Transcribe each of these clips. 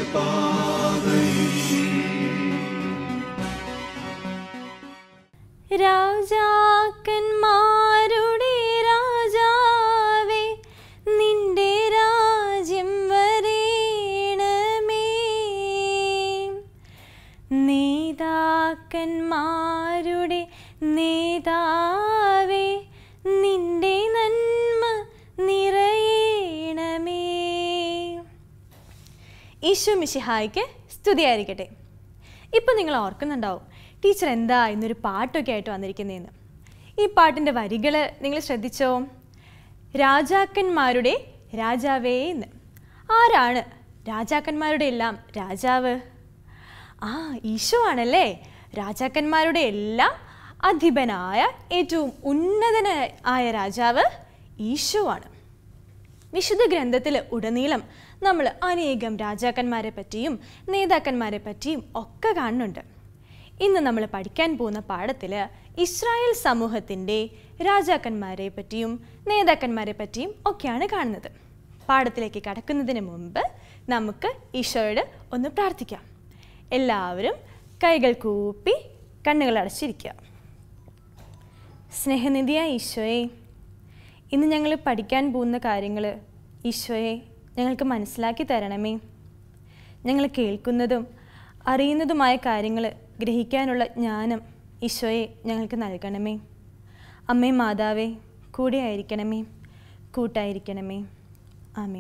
രാജാക്കന്മാരുടെ രാജാവേ നിന്റെ രാജ്യം വരേണമേ നേതാക്കന്മാരുടെ നേതാവേ നിന്റെ നന്മ നിറയണമേ ഈശോ മിശിഹായ്ക്ക് സ്തുതിയായിരിക്കട്ടെ ഇപ്പം നിങ്ങൾ ഓർക്കുന്നുണ്ടാവും ടീച്ചർ എന്താ ഇന്നൊരു പാട്ടൊക്കെ ആയിട്ട് വന്നിരിക്കുന്നതെന്ന് ഈ പാട്ടിൻ്റെ വരികൾ നിങ്ങൾ ശ്രദ്ധിച്ചോ രാജാക്കന്മാരുടെ രാജാവേ എന്ന് ആരാണ് രാജാക്കന്മാരുടെ എല്ലാം രാജാവ് ആ ഈശോ ആണല്ലേ രാജാക്കന്മാരുടെ എല്ലാം അധിപനായ ഏറ്റവും ഉന്നതനായ രാജാവ് ഈശോ ആണ് വിശുദ്ധ ഗ്രന്ഥത്തിൽ ഉടനീളം നമ്മൾ അനേകം രാജാക്കന്മാരെ പറ്റിയും നേതാക്കന്മാരെ പറ്റിയും ഒക്കെ കാണുന്നുണ്ട് ഇന്ന് നമ്മൾ പഠിക്കാൻ പോകുന്ന പാഠത്തിൽ ഇസ്രായേൽ സമൂഹത്തിൻ്റെ രാജാക്കന്മാരെ പറ്റിയും നേതാക്കന്മാരെ പറ്റിയും ഒക്കെയാണ് കാണുന്നത് പാഠത്തിലേക്ക് കടക്കുന്നതിന് മുമ്പ് നമുക്ക് ഈശോയോട് ഒന്ന് പ്രാർത്ഥിക്കാം എല്ലാവരും കൈകൾ കൂപ്പി കണ്ണുകൾ അടച്ചിരിക്കുക സ്നേഹനിധിയായ ഈശോയെ ഇന്ന് ഞങ്ങൾ പഠിക്കാൻ പോകുന്ന കാര്യങ്ങൾ ഈശോയെ ഞങ്ങൾക്ക് മനസ്സിലാക്കി തരണമേ ഞങ്ങൾ കേൾക്കുന്നതും അറിയുന്നതുമായ കാര്യങ്ങൾ ഗ്രഹിക്കാനുള്ള ജ്ഞാനം ഈശോയെ ഞങ്ങൾക്ക് നൽകണമേ അമ്മേ മാതാവേ കൂടെ ആയിരിക്കണമേ കൂട്ടായിരിക്കണമേ ആമേ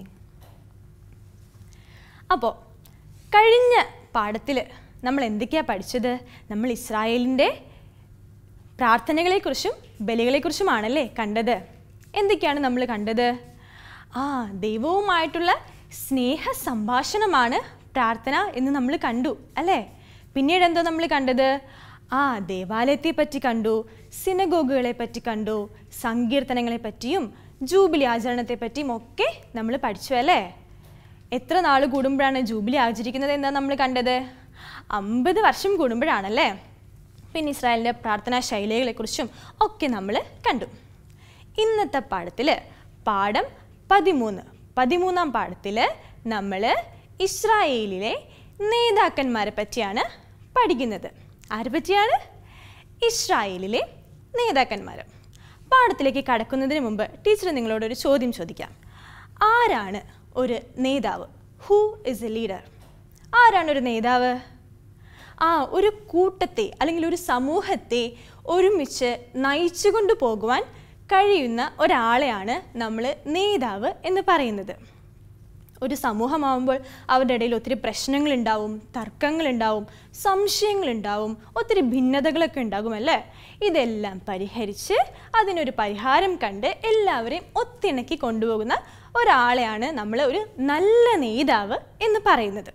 അപ്പോൾ കഴിഞ്ഞ പാഠത്തിൽ നമ്മൾ എന്തൊക്കെയാണ് പഠിച്ചത് നമ്മൾ ഇസ്രായേലിൻ്റെ പ്രാർത്ഥനകളെക്കുറിച്ചും ബലികളെക്കുറിച്ചുമാണല്ലേ കണ്ടത് എന്തൊക്കെയാണ് നമ്മൾ കണ്ടത് ആ ദൈവവുമായിട്ടുള്ള സ്നേഹ സംഭാഷണമാണ് പ്രാർത്ഥന എന്ന് നമ്മൾ കണ്ടു അല്ലേ പിന്നീട് എന്തോ നമ്മൾ കണ്ടത് ആ ദേവാലയത്തെ പറ്റി കണ്ടു സിനഗോഗുകളെ പറ്റി കണ്ടു സങ്കീർത്തനങ്ങളെ പറ്റിയും ജൂബിലി ആചരണത്തെ പറ്റിയും ഒക്കെ നമ്മൾ പഠിച്ചു അല്ലേ എത്ര നാൾ കൂടുമ്പോഴാണ് ജൂബിലി ആചരിക്കുന്നത് എന്താ നമ്മൾ കണ്ടത് അമ്പത് വർഷം കൂടുമ്പോഴാണല്ലേ പിന്നെ ഇസ്രായേലിൻ്റെ പ്രാർത്ഥനാ ശൈലികളെക്കുറിച്ചും ഒക്കെ നമ്മൾ കണ്ടു ഇന്നത്തെ പാഠത്തിൽ പാഠം പതിമൂന്ന് പതിമൂന്നാം പാഠത്തിൽ നമ്മൾ ഇസ്രായേലിലെ നേതാക്കന്മാരെ പറ്റിയാണ് പഠിക്കുന്നത് ആരെ പറ്റിയാണ് ഇസ്രായേലിലെ നേതാക്കന്മാർ പാഠത്തിലേക്ക് കടക്കുന്നതിന് മുമ്പ് ടീച്ചർ നിങ്ങളോട് ഒരു ചോദ്യം ചോദിക്കാം ആരാണ് ഒരു നേതാവ് ഹൂ ഇസ് എ ലീഡർ ആരാണ് ഒരു നേതാവ് ആ ഒരു കൂട്ടത്തെ അല്ലെങ്കിൽ ഒരു സമൂഹത്തെ ഒരുമിച്ച് നയിച്ചു കൊണ്ടു പോകുവാൻ കഴിയുന്ന ഒരാളെയാണ് നമ്മൾ നേതാവ് എന്ന് പറയുന്നത് ഒരു സമൂഹമാവുമ്പോൾ അവരുടെ ഇടയിൽ ഒത്തിരി പ്രശ്നങ്ങളുണ്ടാവും തർക്കങ്ങളുണ്ടാവും സംശയങ്ങളുണ്ടാവും ഒത്തിരി ഭിന്നതകളൊക്കെ ഉണ്ടാകും അല്ലേ ഇതെല്ലാം പരിഹരിച്ച് അതിനൊരു പരിഹാരം കണ്ട് എല്ലാവരെയും ഒത്തിണക്കി കൊണ്ടുപോകുന്ന ഒരാളെയാണ് നമ്മൾ ഒരു നല്ല നേതാവ് എന്ന് പറയുന്നത്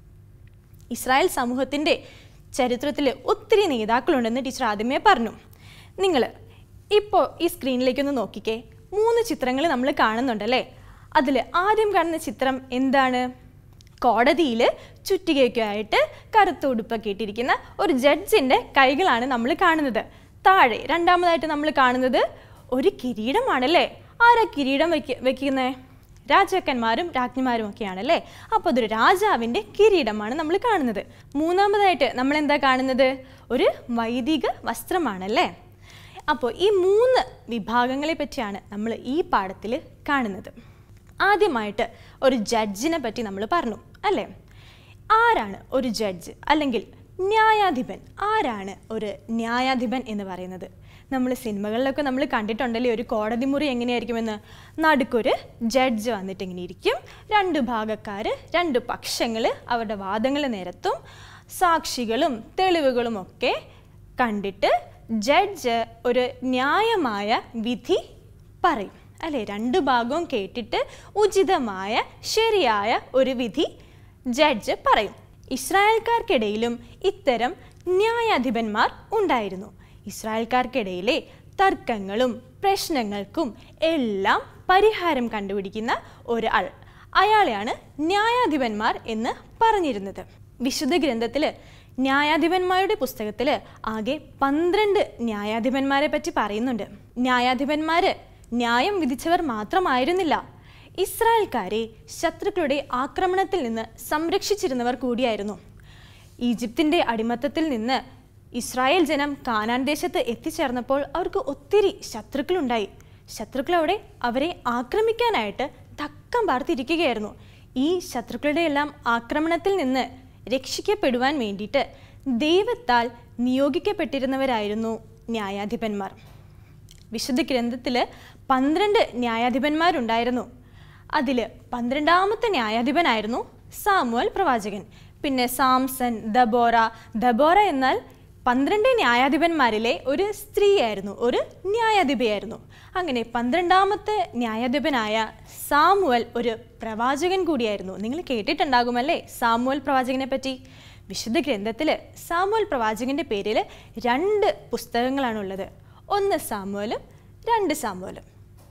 ഇസ്രായേൽ സമൂഹത്തിൻ്റെ ചരിത്രത്തിൽ ഒത്തിരി നേതാക്കളുണ്ടെന്ന് ടീച്ചർ ആദ്യമേ പറഞ്ഞു നിങ്ങൾ ഇപ്പോൾ ഈ സ്ക്രീനിലേക്കൊന്ന് നോക്കിക്കേ മൂന്ന് ചിത്രങ്ങൾ നമ്മൾ കാണുന്നുണ്ടല്ലേ അതിൽ ആദ്യം കാണുന്ന ചിത്രം എന്താണ് കോടതിയിൽ ചുറ്റികയൊക്കെ ആയിട്ട് കറുത്ത ഉടുപ്പൊക്കെ ഇട്ടിരിക്കുന്ന ഒരു ജഡ്ജിൻ്റെ കൈകളാണ് നമ്മൾ കാണുന്നത് താഴെ രണ്ടാമതായിട്ട് നമ്മൾ കാണുന്നത് ഒരു കിരീടമാണല്ലേ ആരാ കിരീടം വെക്ക വെക്കുന്നത് രാജാക്കന്മാരും രാജ്ഞിമാരും ഒക്കെയാണല്ലേ അപ്പോൾ അതൊരു രാജാവിൻ്റെ കിരീടമാണ് നമ്മൾ കാണുന്നത് മൂന്നാമതായിട്ട് നമ്മൾ എന്താ കാണുന്നത് ഒരു വൈദിക വസ്ത്രമാണല്ലേ അപ്പോൾ ഈ മൂന്ന് വിഭാഗങ്ങളെ പറ്റിയാണ് നമ്മൾ ഈ പാഠത്തിൽ കാണുന്നത് ആദ്യമായിട്ട് ഒരു ജഡ്ജിനെ പറ്റി നമ്മൾ പറഞ്ഞു അല്ലേ ആരാണ് ഒരു ജഡ്ജ് അല്ലെങ്കിൽ ന്യായാധിപൻ ആരാണ് ഒരു ന്യായാധിപൻ എന്ന് പറയുന്നത് നമ്മൾ സിനിമകളിലൊക്കെ നമ്മൾ കണ്ടിട്ടുണ്ടല്ലേ ഒരു കോടതി മുറി എങ്ങനെയായിരിക്കുമെന്ന് നടുക്കൊരു ജഡ്ജ് വന്നിട്ട് ഇങ്ങനെ ഇരിക്കും രണ്ട് ഭാഗക്കാർ രണ്ട് പക്ഷങ്ങൾ അവരുടെ വാദങ്ങൾ നിരത്തും സാക്ഷികളും തെളിവുകളും ഒക്കെ കണ്ടിട്ട് ജഡ്ജ് ഒരു ന്യായമായ വിധി പറയും അല്ലേ രണ്ട് ഭാഗവും കേട്ടിട്ട് ഉചിതമായ ശരിയായ ഒരു വിധി ജഡ്ജ് പറയും ഇസ്രായേൽക്കാർക്കിടയിലും ഇത്തരം ന്യായാധിപന്മാർ ഉണ്ടായിരുന്നു ഇസ്രായേൽക്കാർക്കിടയിലെ തർക്കങ്ങളും പ്രശ്നങ്ങൾക്കും എല്ലാം പരിഹാരം കണ്ടുപിടിക്കുന്ന ഒരാൾ അയാളെയാണ് ന്യായാധിപന്മാർ എന്ന് പറഞ്ഞിരുന്നത് വിശുദ്ധ ഗ്രന്ഥത്തിൽ ന്യായാധിപന്മാരുടെ പുസ്തകത്തിൽ ആകെ പന്ത്രണ്ട് ന്യായാധിപന്മാരെ പറ്റി പറയുന്നുണ്ട് ന്യായാധിപന്മാർ ന്യായം വിധിച്ചവർ മാത്രമായിരുന്നില്ല ഇസ്രായേൽക്കാരെ ശത്രുക്കളുടെ ആക്രമണത്തിൽ നിന്ന് സംരക്ഷിച്ചിരുന്നവർ കൂടിയായിരുന്നു ഈജിപ്തിൻ്റെ അടിമത്തത്തിൽ നിന്ന് ഇസ്രായേൽ ജനം കാനാൻ ദേശത്ത് എത്തിച്ചേർന്നപ്പോൾ അവർക്ക് ഒത്തിരി ശത്രുക്കളുണ്ടായി ശത്രുക്കൾ അവിടെ അവരെ ആക്രമിക്കാനായിട്ട് തക്കം പാർത്തിരിക്കുകയായിരുന്നു ഈ ശത്രുക്കളുടെ എല്ലാം ആക്രമണത്തിൽ നിന്ന് രക്ഷിക്കപ്പെടുവാൻ വേണ്ടിയിട്ട് ദൈവത്താൽ നിയോഗിക്കപ്പെട്ടിരുന്നവരായിരുന്നു ന്യായാധിപന്മാർ വിശുദ്ധ ഗ്രന്ഥത്തിൽ പന്ത്രണ്ട് ന്യായാധിപന്മാരുണ്ടായിരുന്നു അതിൽ പന്ത്രണ്ടാമത്തെ ന്യായാധിപനായിരുന്നു സാമുവൽ പ്രവാചകൻ പിന്നെ സാംസൺ ദബോറ ദബോറ എന്നാൽ പന്ത്രണ്ട് ന്യായാധിപന്മാരിലെ ഒരു സ്ത്രീയായിരുന്നു ഒരു ന്യായാധിപയായിരുന്നു അങ്ങനെ പന്ത്രണ്ടാമത്തെ ന്യായാധിപനായ സാമുവൽ ഒരു പ്രവാചകൻ കൂടിയായിരുന്നു നിങ്ങൾ കേട്ടിട്ടുണ്ടാകുമല്ലേ സാമുവൽ പ്രവാചകനെ പറ്റി വിശുദ്ധ ഗ്രന്ഥത്തിൽ സാമുവൽ പ്രവാചകന്റെ പേരിൽ രണ്ട് പുസ്തകങ്ങളാണുള്ളത് ഒന്ന് സാമുവലും രണ്ട് സാമുവലും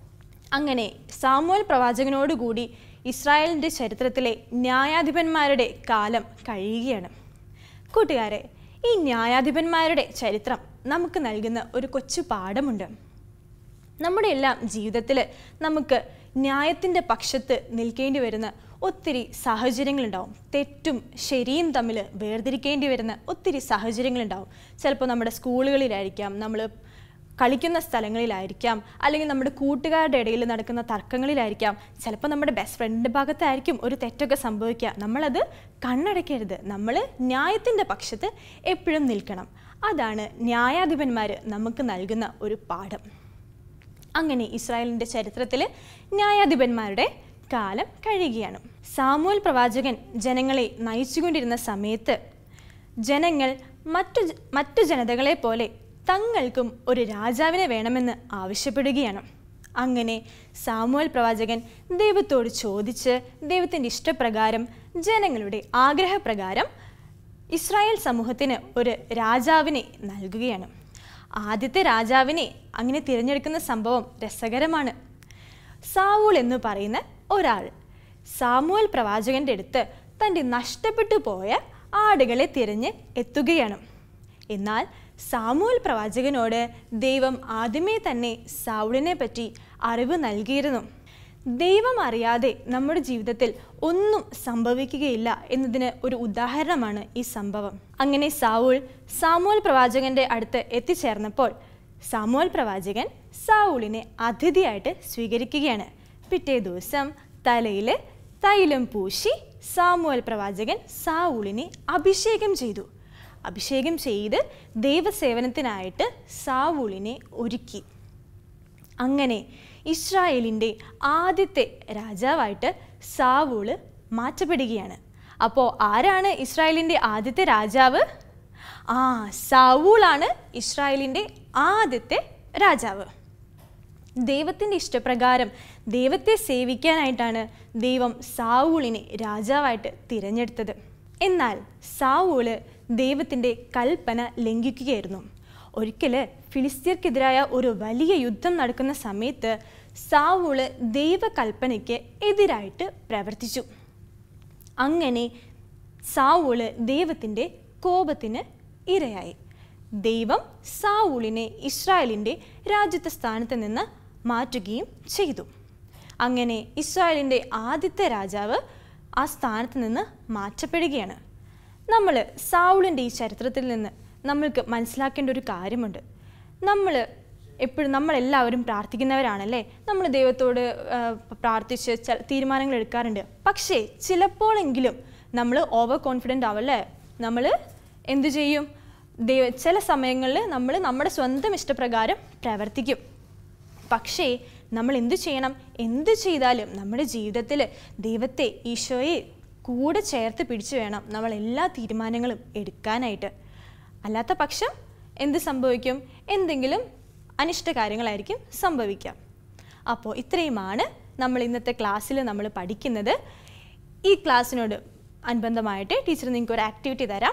അങ്ങനെ സാമുവൽ പ്രവാചകനോടുകൂടി ഇസ്രായേലിൻ്റെ ചരിത്രത്തിലെ ന്യായാധിപന്മാരുടെ കാലം കഴിയുകയാണ് കൂട്ടുകാരെ ഈ ന്യായാധിപന്മാരുടെ ചരിത്രം നമുക്ക് നൽകുന്ന ഒരു കൊച്ചു പാഠമുണ്ട് നമ്മുടെ എല്ലാം ജീവിതത്തിൽ നമുക്ക് ന്യായത്തിൻ്റെ പക്ഷത്ത് നിൽക്കേണ്ടി വരുന്ന ഒത്തിരി സാഹചര്യങ്ങളുണ്ടാവും തെറ്റും ശരിയും തമ്മിൽ വേർതിരിക്കേണ്ടി വരുന്ന ഒത്തിരി സാഹചര്യങ്ങളുണ്ടാവും ചിലപ്പോൾ നമ്മുടെ സ്കൂളുകളിലായിരിക്കാം നമ്മൾ കളിക്കുന്ന സ്ഥലങ്ങളിലായിരിക്കാം അല്ലെങ്കിൽ നമ്മുടെ കൂട്ടുകാരുടെ ഇടയിൽ നടക്കുന്ന തർക്കങ്ങളിലായിരിക്കാം ചിലപ്പോൾ നമ്മുടെ ബെസ്റ്റ് ഫ്രണ്ടിൻ്റെ ഭാഗത്തായിരിക്കും ഒരു തെറ്റൊക്കെ സംഭവിക്കുക നമ്മളത് കണ്ണടയ്ക്കരുത് നമ്മൾ ന്യായത്തിൻ്റെ പക്ഷത്ത് എപ്പോഴും നിൽക്കണം അതാണ് ന്യായാധിപന്മാർ നമുക്ക് നൽകുന്ന ഒരു പാഠം അങ്ങനെ ഇസ്രായേലിൻ്റെ ചരിത്രത്തിൽ ന്യായാധിപന്മാരുടെ കാലം കഴിയുകയാണ് സാമുവൽ പ്രവാചകൻ ജനങ്ങളെ നയിച്ചുകൊണ്ടിരുന്ന സമയത്ത് ജനങ്ങൾ മറ്റു ജ- മറ്റു ജനതകളെ പോലെ തങ്ങൾക്കും ഒരു രാജാവിനെ വേണമെന്ന് ആവശ്യപ്പെടുകയാണ് അങ്ങനെ സാമുവൽ പ്രവാചകൻ ദൈവത്തോട് ചോദിച്ച് ദൈവത്തിൻ്റെ ഇഷ്ടപ്രകാരം ജനങ്ങളുടെ ആഗ്രഹപ്രകാരം ഇസ്രായേൽ സമൂഹത്തിന് ഒരു രാജാവിനെ നൽകുകയാണ് ആദ്യത്തെ രാജാവിനെ അങ്ങനെ തിരഞ്ഞെടുക്കുന്ന സംഭവം രസകരമാണ് സാവൂൾ എന്ന് പറയുന്ന ഒരാൾ സാമുവൽ പ്രവാചകന്റെ അടുത്ത് തൻ്റെ നഷ്ടപ്പെട്ടു പോയ ആടുകളെ തിരഞ്ഞ് എത്തുകയാണ് എന്നാൽ സാമുവൽ പ്രവാചകനോട് ദൈവം ആദ്യമേ തന്നെ സാവുളിനെ പറ്റി അറിവ് നൽകിയിരുന്നു ദൈവം അറിയാതെ നമ്മുടെ ജീവിതത്തിൽ ഒന്നും സംഭവിക്കുകയില്ല എന്നതിന് ഒരു ഉദാഹരണമാണ് ഈ സംഭവം അങ്ങനെ സാവൂൾ സാമുവൽ പ്രവാചകന്റെ അടുത്ത് എത്തിച്ചേർന്നപ്പോൾ സാമുവൽ പ്രവാചകൻ സാവൂളിനെ അതിഥിയായിട്ട് സ്വീകരിക്കുകയാണ് പിറ്റേ ദിവസം തലയിൽ തൈലം പൂശി സാമുവൽ പ്രവാചകൻ സാവൂളിനെ അഭിഷേകം ചെയ്തു അഭിഷേകം ചെയ്ത് ദൈവസേവനത്തിനായിട്ട് സാവൂളിനെ ഒരുക്കി അങ്ങനെ ഇസ്രായേലിൻ്റെ ആദ്യത്തെ രാജാവായിട്ട് സാവൂള് മാറ്റപ്പെടുകയാണ് അപ്പോൾ ആരാണ് ഇസ്രായേലിൻ്റെ ആദ്യത്തെ രാജാവ് ആ സാവൂളാണ് ഇസ്രായേലിൻ്റെ ആദ്യത്തെ രാജാവ് ദൈവത്തിൻ്റെ ഇഷ്ടപ്രകാരം ദൈവത്തെ സേവിക്കാനായിട്ടാണ് ദൈവം സാവൂളിനെ രാജാവായിട്ട് തിരഞ്ഞെടുത്തത് എന്നാൽ സാവൂള് ദൈവത്തിൻ്റെ കൽപ്പന ലംഘിക്കുകയായിരുന്നു ഒരിക്കൽ ഫിലിസ്തീർക്കെതിരായ ഒരു വലിയ യുദ്ധം നടക്കുന്ന സമയത്ത് സാവൂള് ദൈവകൽപ്പനയ്ക്ക് എതിരായിട്ട് പ്രവർത്തിച്ചു അങ്ങനെ സാവൂള് ദൈവത്തിൻ്റെ കോപത്തിന് ഇരയായി ദൈവം സാവൂളിനെ ഇസ്രായേലിൻ്റെ രാജ്യത്തെ സ്ഥാനത്ത് നിന്ന് മാറ്റുകയും ചെയ്തു അങ്ങനെ ഇസ്രായേലിൻ്റെ ആദ്യത്തെ രാജാവ് ആ സ്ഥാനത്ത് നിന്ന് മാറ്റപ്പെടുകയാണ് നമ്മൾ സാവൂളിൻ്റെ ഈ ചരിത്രത്തിൽ നിന്ന് നമ്മൾക്ക് മനസ്സിലാക്കേണ്ട ഒരു കാര്യമുണ്ട് നമ്മൾ എപ്പോഴും നമ്മളെല്ലാവരും പ്രാർത്ഥിക്കുന്നവരാണല്ലേ നമ്മൾ ദൈവത്തോട് ആ, പ്രാർത്ഥിച്ച് ച- തീരുമാനങ്ങൾ എടുക്കാറുണ്ട് പക്ഷേ ചിലപ്പോഴെങ്കിലും നമ്മൾ ഓവർ കോൺഫിഡൻ്റ് ആവല്ലേ നമ്മൾ എന്തു ചെയ്യും ദൈവ ചില സമയങ്ങളിൽ നമ്മൾ നമ്മുടെ സ്വന്തം ഇഷ്ടപ്രകാരം പ്രവർത്തിക്കും പക്ഷേ നമ്മൾ എന്തു ചെയ്യണം എന്ത് ചെയ്താലും നമ്മുടെ ജീവിതത്തിൽ ദൈവത്തെ ഈശോയെ കൂടെ ചേർത്ത് പിടിച്ചു വേണം നമ്മൾ എല്ലാ തീരുമാനങ്ങളും എടുക്കാനായിട്ട് അല്ലാത്ത പക്ഷം എന്ത് സംഭവിക്കും എന്തെങ്കിലും അനിഷ്ട കാര്യങ്ങളായിരിക്കും സംഭവിക്കാം അപ്പോൾ ഇത്രയുമാണ് നമ്മൾ ഇന്നത്തെ ക്ലാസ്സിൽ നമ്മൾ പഠിക്കുന്നത് ഈ ക്ലാസ്സിനോട് അനുബന്ധമായിട്ട് ടീച്ചർ നിങ്ങൾക്ക് ഒരു ആക്ടിവിറ്റി തരാം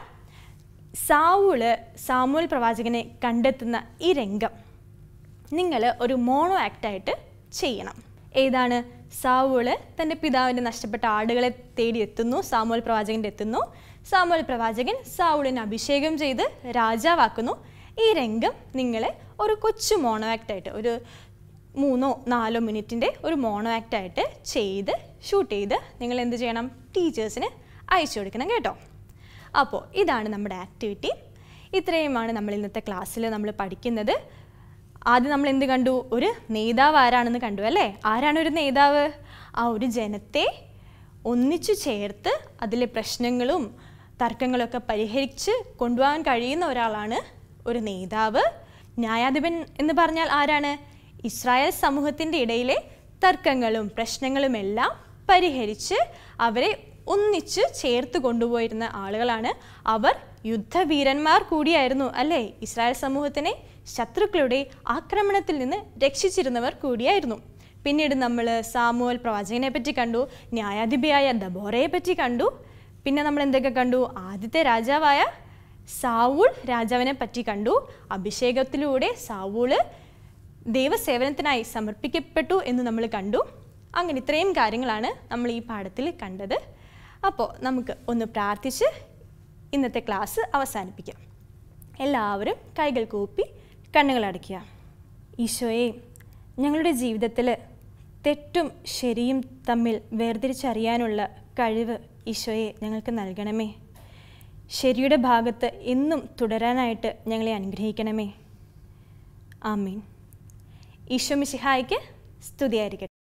സാവൂള് സാമുവൽ പ്രവാചകനെ കണ്ടെത്തുന്ന ഈ രംഗം നിങ്ങൾ ഒരു മോണോ ആക്റ്റായിട്ട് ചെയ്യണം ഏതാണ് സാവൂള് തൻ്റെ പിതാവിൻ്റെ നഷ്ടപ്പെട്ട ആടുകളെ തേടി എത്തുന്നു സാമുവൽ പ്രവാചകൻ്റെ എത്തുന്നു സാമുവൽ പ്രവാചകൻ സാവൂളിനെ അഭിഷേകം ചെയ്ത് രാജാവാക്കുന്നു ഈ രംഗം നിങ്ങൾ ഒരു കൊച്ചു മോണോ ആക്റ്റായിട്ട് ഒരു മൂന്നോ നാലോ മിനിറ്റിൻ്റെ ഒരു മോണോ ആക്ട് ആയിട്ട് ചെയ്ത് ഷൂട്ട് ചെയ്ത് നിങ്ങൾ എന്ത് ചെയ്യണം ടീച്ചേഴ്സിന് അയച്ചു കൊടുക്കണം കേട്ടോ അപ്പോൾ ഇതാണ് നമ്മുടെ ആക്ടിവിറ്റി ഇത്രയുമാണ് നമ്മൾ ഇന്നത്തെ ക്ലാസ്സിൽ നമ്മൾ പഠിക്കുന്നത് ആദ്യം നമ്മൾ എന്ത് കണ്ടു ഒരു നേതാവ് ആരാണെന്ന് കണ്ടു അല്ലേ ആരാണ് ഒരു നേതാവ് ആ ഒരു ജനത്തെ ഒന്നിച്ചു ചേർത്ത് അതിലെ പ്രശ്നങ്ങളും തർക്കങ്ങളൊക്കെ പരിഹരിച്ച് കൊണ്ടുപോകാൻ കഴിയുന്ന ഒരാളാണ് ഒരു നേതാവ് ന്യായാധിപൻ എന്ന് പറഞ്ഞാൽ ആരാണ് ഇസ്രായേൽ സമൂഹത്തിൻ്റെ ഇടയിലെ തർക്കങ്ങളും പ്രശ്നങ്ങളുമെല്ലാം പരിഹരിച്ച് അവരെ ഒന്നിച്ച് ചേർത്ത് കൊണ്ടുപോയിരുന്ന ആളുകളാണ് അവർ യുദ്ധവീരന്മാർ കൂടിയായിരുന്നു അല്ലേ ഇസ്രായേൽ സമൂഹത്തിനെ ശത്രുക്കളുടെ ആക്രമണത്തിൽ നിന്ന് രക്ഷിച്ചിരുന്നവർ കൂടിയായിരുന്നു പിന്നീട് നമ്മൾ സാമുവൽ പ്രവാചകനെ പറ്റി കണ്ടു ന്യായാധിപയായ ദബോറയെ പറ്റി കണ്ടു പിന്നെ നമ്മൾ എന്തൊക്കെ കണ്ടു ആദ്യത്തെ രാജാവായ സാവൂൾ രാജാവിനെ പറ്റി കണ്ടു അഭിഷേകത്തിലൂടെ സാവൂള് ദൈവസേവനത്തിനായി സമർപ്പിക്കപ്പെട്ടു എന്ന് നമ്മൾ കണ്ടു അങ്ങനെ ഇത്രയും കാര്യങ്ങളാണ് നമ്മൾ ഈ പാഠത്തിൽ കണ്ടത് അപ്പോൾ നമുക്ക് ഒന്ന് പ്രാർത്ഥിച്ച് ഇന്നത്തെ ക്ലാസ് അവസാനിപ്പിക്കാം എല്ലാവരും കൈകൾ കൂപ്പി കണ്ണുകൾ അടയ്ക്കുക ഈശോയെ ഞങ്ങളുടെ ജീവിതത്തിൽ തെറ്റും ശരിയും തമ്മിൽ വേർതിരിച്ചറിയാനുള്ള കഴിവ് ഈശോയെ ഞങ്ങൾക്ക് നൽകണമേ ശരിയുടെ ഭാഗത്ത് എന്നും തുടരാനായിട്ട് ഞങ്ങളെ അനുഗ്രഹിക്കണമേ ആമീൻ ഈശോ മിശിഹായ്ക്ക് സ്തുതിയായിരിക്കട്ടെ